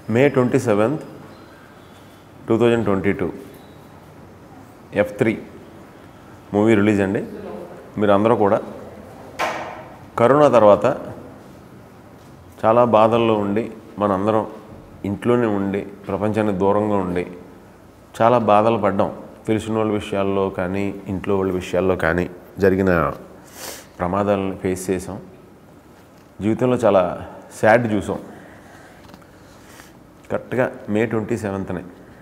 మే twenty seventh two thousand twenty two F three movie release అండి మీరు అందరూ కూడా కరోనా తర్వాత చాలా బాధల్లో ఉండి మనందరం ఇంట్లోనే ఉండి ప్రపంచానికి దూరంగా ఉండి చాలా బాధలు పడ్డాం తెలిసిన వాళ్ళ విషయాల్లో కానీ ఇంట్లో వాళ్ళ విషయాల్లో కానీ జరిగిన ప్రమాదాలను ఫేస్ చేసాం జీవితంలో చాలా సాడ్ చూసాం కరెక్ట్గా మే ట్వంటీ సెవెంత్నే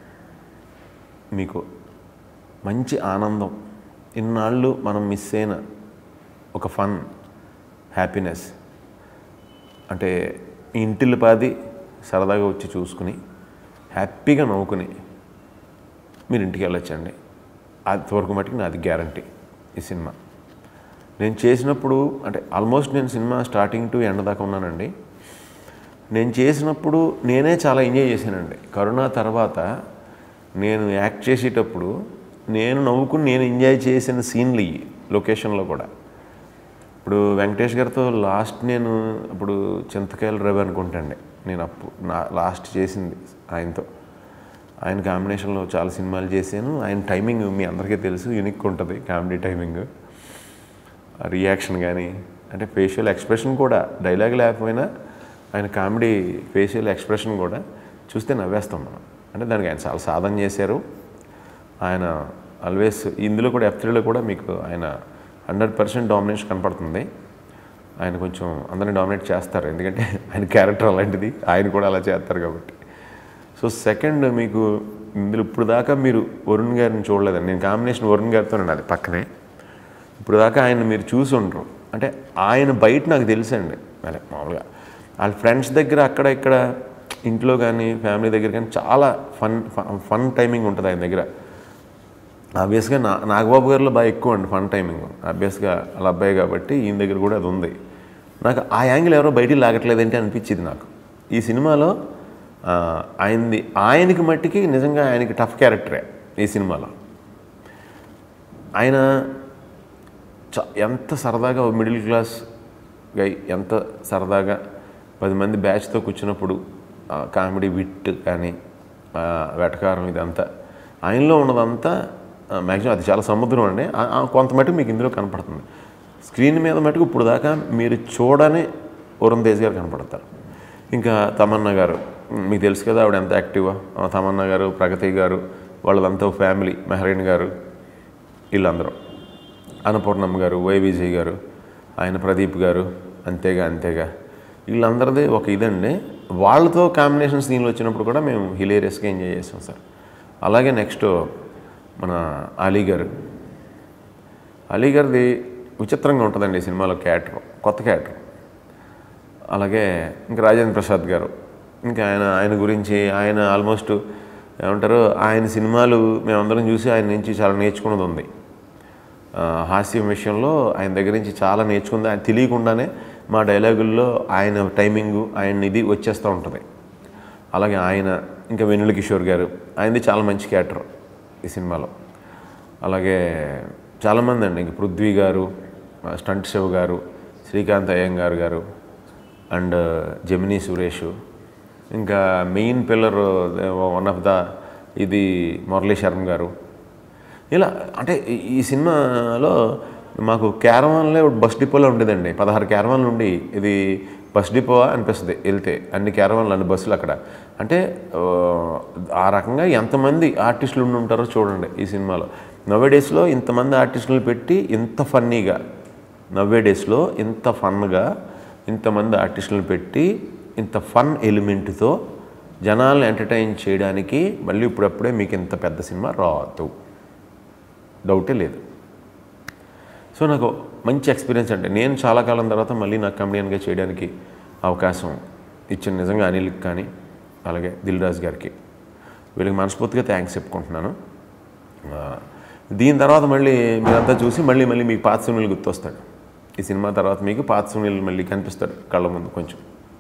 మీకు మంచి ఆనందం ఇన్నాళ్ళు మనం మిస్ అయిన ఒక ఫన్ హ్యాపీనెస్ అంటే ఇంటిల్లి పాది సరదాగా వచ్చి చూసుకుని హ్యాపీగా నవ్వుకుని మీరు ఇంటికి వెళ్ళొచ్చండి అంతవరకు మటుకు నాది గ్యారంటీ ఈ సినిమా నేను చేసినప్పుడు అంటే ఆల్మోస్ట్ నేను సినిమా స్టార్టింగ్ టు ఎండ్ దాకా ఉన్నానండి నేను చేసినప్పుడు నేనే చాలా ఎంజాయ్ చేశానండి కరోనా తర్వాత నేను యాక్ట్ చేసేటప్పుడు నేను నవ్వుకుని నేను ఎంజాయ్ చేసిన సీన్లు ఇవి లొకేషన్లో కూడా ఇప్పుడు వెంకటేష్ గారితో లాస్ట్ నేను అప్పుడు చింతకాయల రవి అనుకుంటాండి నేను అప్పుడు నా లాస్ట్ చేసింది ఆయనతో ఆయన కాంబినేషన్లో చాలా సినిమాలు చేశాను ఆయన టైమింగ్ మీ అందరికీ తెలుసు యూనిక్ ఉంటుంది కామెడీ టైమింగ్ రియాక్షన్ కానీ అంటే ఫేషియల్ ఎక్స్ప్రెషన్ కూడా డైలాగ్ లేకపోయినా ఆయన కామెడీ ఫేషియల్ ఎక్స్ప్రెషన్ కూడా చూస్తే నవ్వేస్తాం మనం అంటే దానికి ఆయన చాలా సాధన చేశారు ఆయన ఆల్వేస్ ఇందులో కూడా ఎఫ్ త్రీలో కూడా మీకు ఆయన హండ్రెడ్ పర్సెంట్ డామినేషన్ కనపడుతుంది ఆయన కొంచెం అందరిని డామినేట్ చేస్తారు ఎందుకంటే ఆయన క్యారెక్టర్ అలాంటిది ఆయన కూడా అలా చేస్తారు కాబట్టి సో సెకండ్ మీకు ఇందులో ఇప్పుడు దాకా మీరు వరుణ్ గారిని చూడలేదండి నేను కాంబినేషన్ వరుణ్ గారితో అది పక్కనే ఇప్పుడు దాకా ఆయన మీరు చూసి ఉండరు అంటే ఆయన బయట నాకు తెలుసండి అదే మామూలుగా వాళ్ళ ఫ్రెండ్స్ దగ్గర అక్కడ ఇక్కడ ఇంట్లో కానీ ఫ్యామిలీ దగ్గర కానీ చాలా ఫన్ ఫన్ టైమింగ్ ఉంటుంది ఆయన దగ్గర ఆబ్వియస్గా నా నాగబాబు గారిలో బాగా ఎక్కువ అండి ఫన్ టైమింగ్ ఆబ్వియస్గా వాళ్ళ అబ్బాయి కాబట్టి ఈయన దగ్గర కూడా అది ఉంది నాకు ఆ యాంగిల్ ఎవరో బయటికి లాగట్లేదంటే అనిపించింది నాకు ఈ సినిమాలో ఆ, ఆయనది ఆయనకి మట్టికి నిజంగా ఆయనకి టఫ్ క్యారెక్టరే ఈ సినిమాలో ఆయన చ ఎంత సరదాగా మిడిల్ క్లాస్ గై ఎంత సరదాగా పది మంది బ్యాచ్తో కూర్చున్నప్పుడు ఆ కామెడీ విట్ కానీ ఆ వెటకారం ఇదంతా ఆయనలో ఉన్నదంతా మ్యాక్సిమం అది చాలా సముద్రం అండి ఆ- ఆ కొంత మటుకు మీకు ఇందులో కనపడుతుంది స్క్రీన్ మీద మటుకు ఇప్పుడు దాకా మీరు చూడని వరుణ్ తేజ్ గారు కనపడతారు ఇంకా తమన్నా గారు మీకు తెలుసు కదా ఆవిడ ఎంత యాక్టివా ఆ తమన్నా గారు ప్రగతి గారు వాళ్ళదంతా ఫ్యామిలీ మెహరీన్ గారు వీళ్ళందరూ అన్నపూర్ణమ్మ గారు వై విజయ్ గారు ఆయన ప్రదీప్ గారు అంతేగా అంతేగా వీళ్ళందరిది ఒక ఇదండి వాళ్ళతో కాంబినేషన్ సీన్లు వచ్చినప్పుడు కూడా మేము హిలేరియస్గా ఎంజాయ్ చేసాం సార్ అలాగే నెక్స్ట్ మన అలీ గారు అలీ గారిది విచిత్రంగా ఉంటుందండి ఈ సినిమాలో క్యారెక్టర్ కొత్త క్యారెక్టర్ అలాగే ఇంకా రాజేంద్ర ప్రసాద్ గారు ఇంకా ఆయన ఆయన గురించి ఆయన ఆల్మోస్ట్ ఏమంటారు ఆయన సినిమాలు మేమందరం చూసి ఆయన నుంచి చాలా నేర్చుకున్నది ఉంది ఆ, హాస్యం విషయంలో ఆయన దగ్గర నుంచి చాలా నేర్చుకుంది ఆయన తెలియకుండానే మా డైలాగుల్లో ఆయన టైమింగు ఆయన ఇది వచ్చేస్తూ ఉంటుంది అలాగే ఆయన ఇంకా వెన్నుల కిషోర్ గారు ఆయనది చాలా మంచి క్యారెక్టర్ ఈ సినిమాలో అలాగే చాలామంది అండి ఇంక పృథ్వీ గారు ఆ, స్టంట్ శివ్ గారు శ్రీకాంత్ అయ్యంగార్ గారు అండ్ జమినీ సురేష్ ఇంకా main pillar one of the ఇది మురళీ శర్మ గారు ఇలా అంటే ఈ- ఈ సినిమాలో మాకు క్యారవాన్లే ఒక బస్ డిపోలో ఉండేదండి పదహారు క్యారవాన్లు ఉండి ఇది బస్ డిపో అనిపిస్తుంది వెళ్తే అన్ని క్యారవాన్లు అన్ని బస్సులు అక్కడ అంటే ఆ, ఆ రకంగా ఎంతమంది ఆర్టిస్టులు ఉండి ఉంటారో చూడండి ఈ సినిమాలో నవ్వే డేస్లో ఇంతమంది ఆర్టిస్టులు పెట్టి ఇంత ఫన్నీగా నవ్వే డేస్లో ఇంత ఫన్గా ఇంతమంది ఆర్టిస్టులను పెట్టి ఇంత ఫన్ ఎలిమెంట్తో జనాలను ఎంటర్టైన్ చేయడానికి మళ్ళీ ఇప్పుడప్పుడే మీకు ఇంత పెద్ద సినిమా రాదు డౌటే లేదు సో నాకు మంచి ఎక్స్పీరియన్స్ అంటే నేను చాలా కాలం తర్వాత మళ్ళీ నాకు కమెడియన్గా చేయడానికి అవకాశం ఇచ్చిన నిజంగా అనిల్కి కానీ అలాగే దిల్ రాజు గారికి వీళ్ళకి మనస్ఫూర్తిగా థ్యాంక్స్ చెప్పుకుంటున్నాను ఆ, దీని తర్వాత మళ్ళీ మీరంతా చూసి మళ్ళీ మళ్ళీ మీకు పాత సునీల్ గుర్తొస్తాడు ఈ సినిమా తర్వాత మీకు పాత సునీల్ మళ్ళీ కనిపిస్తాడు కళ్ళ ముందు కొంచెం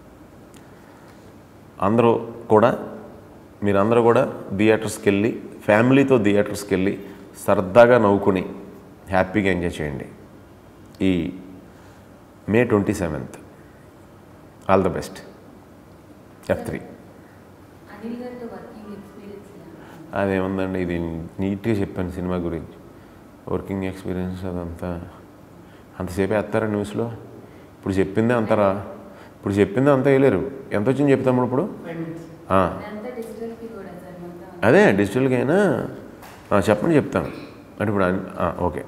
అందరూ కూడా మీరందరూ కూడా థియేటర్స్కి వెళ్ళి ఫ్యామిలీతో థియేటర్స్కి వెళ్ళి సరదాగా నవ్వుకుని హ్యాపీగా ఎంజాయ్ చేయండి ఈ May twenty seventh all the best F three Anil గారితో వర్కింగ్ ఎక్స్పీరియన్స్ అదేముందండి ఇది నీట్గా చెప్పాను సినిమా గురించి వర్కింగ్ ఎక్స్పీరియన్స్ అదంతా అంతసేపు వేస్తారా న్యూస్లో ఇప్పుడు చెప్పిందే అంతరా ఇప్పుడు చెప్పిందే అంతా వేయలేరు ఎంత వచ్చింది చెప్తాము ఇప్పుడు ఆ, అదంతా డిజిటల్కి కూడా సార్ మొత్తం అదే డిజిటల్గా అయినా ఆ, చెప్పండి చెప్తాను అంటే ఇప్పుడు అన్- ఆ, ఓకే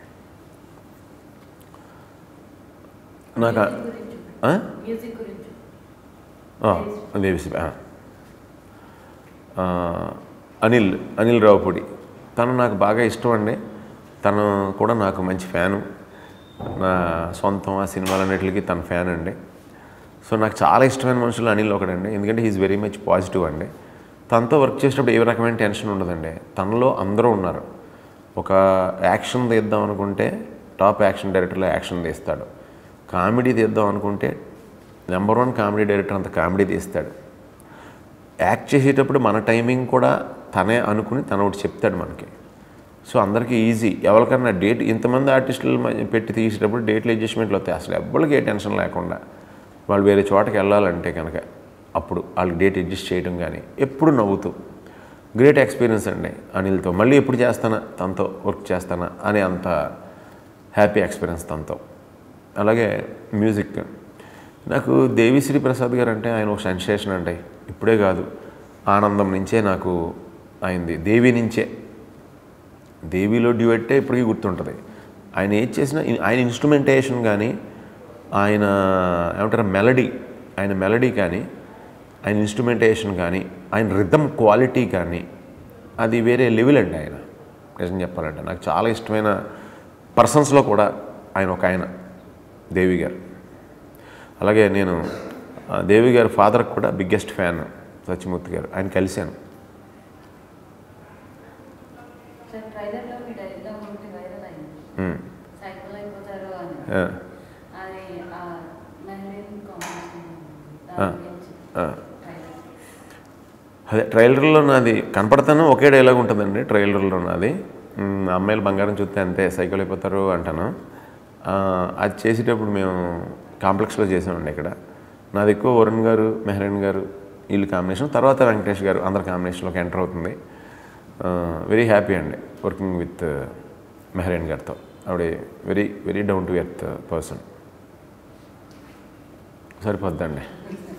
నాకు ఆ- మ్యూజిక్ గురించి ఆ? మ్యూజిక్ గురించి ఆ, దేవిశ్రీ ఆ. ఆ, అనిల్ అనిల్ రావుపూడి తను నాకు బాగా ఇష్టం అండి తను కూడా నాకు మంచి ఫ్యాను నా సొంతం ఆ సినిమాలన్నిటికీ తన ఫ్యాన్ అండి సో నాకు చాలా ఇష్టమైన మనుషులు అనిల్ ఒకడండి ఎందుకంటే హీఈస్ వెరీ మచ్ పాజిటివ్ అండి తనతో వర్క్ చేసేటప్పుడు ఏ రకమైన టెన్షన్ ఉండదండి తనలో అందరూ ఉన్నారు ఒక యాక్షన్ తీద్దాం అనుకుంటే టాప్ యాక్షన్ డైరెక్టర్లో యాక్షన్ తీస్తాడు కామెడీ తీద్దాం అనుకుంటే నెంబర్ వన్ కామెడీ డైరెక్టర్ అంత కామెడీ తీస్తాడు యాక్ట్ చేసేటప్పుడు మన టైమింగ్ కూడా తనే అనుకుని తన ఒకటి చెప్తాడు మనకి సో అందరికీ ఈజీ ఎవరికన్నా డేట్ ఇంతమంది ఆర్టిస్టులు మ- పెట్టి తీసేటప్పుడు డేట్లు అడ్జస్ట్మెంట్లు వస్తాయి అసలు ఎవ్వరికి ఏ టెన్షన్ లేకుండా వాళ్ళు వేరే చోటకి వెళ్ళాలంటే కనుక అప్పుడు వాళ్ళకి డేట్ అడ్జస్ట్ చేయడం కానీ ఎప్పుడు నవ్వుతూ గ్రేట్ ఎక్స్పీరియన్స్ అండి అనిల్తో మళ్ళీ ఎప్పుడు చేస్తానా తనతో వర్క్ చేస్తానా అనే అంత హ్యాపీ ఎక్స్పీరియన్స్ తనతో అలాగే మ్యూజిక్ నాకు దేవిశ్రీ ప్రసాద్ గారు అంటే ఆయన ఒక సెన్సేషన్ అండి ఇప్పుడే కాదు ఆనందం నుంచే నాకు అయింది దేవి నుంచే దేవిలో డ్యూయట్టే ఇప్పటికీ గుర్తుంటుంది ఆయన ఏది చేసినా ఆయన ఇన్స్ట్రుమెంటేషన్ కానీ ఆయన ఏమంటారు మెలడీ ఆయన మెలడీ కానీ ఆయన ఇన్స్ట్రుమెంటేషన్ కానీ ఆయన రిథమ్ క్వాలిటీ కానీ అది వేరే లెవెల్ అండి ఆయన నిజం చెప్పాలంటే నాకు చాలా ఇష్టమైన పర్సన్స్లో కూడా ఆయన ఒక ఆయన దేవి గారు అలాగే నేను ఆ, దేవి గారి ఫాదర్కి కూడా బిగ్గెస్ట్ ఫ్యాన్ సత్యమూర్తి గారు ఆయన కలిశాను సార్ ట్రైలర్లో మీ డైలాగ్ ఒకటి వైరల్ అయింది ఉమ్. సైకిల్ అయిపోతారు అని ఆ, అది ఆ మెహరీన్ కాంబినేషన్ ఆ, దాని గురించి ఆ. ట్రైలర్ అదే ట్రైలర్లో నాది కనపడతాను ఒకే డైలాగ్ ఉంటుందండి ట్రైలర్లో నాది మ్, అమ్మాయిలు బంగారం చూస్తే అంతే సైకిల్ అయిపోతారు అంటాను ఆ, అది చేసేటప్పుడు మేము కాంప్లెక్స్లో చేసామండి ఇక్కడ నాది ఎక్కువ వరుణ్ గారు మెహరీన్ గారు వీళ్ళు కాంబినేషన్ తర్వాత వెంకటేష్ గారు అందరి కాంబినేషన్లోకి ఎంటర్ అవుతుంది వెరీ హ్యాపీ అండి వర్కింగ్ విత్ మెహరీన్ గారితో ఆవిడ very very down to earth person సరిపోద్దండి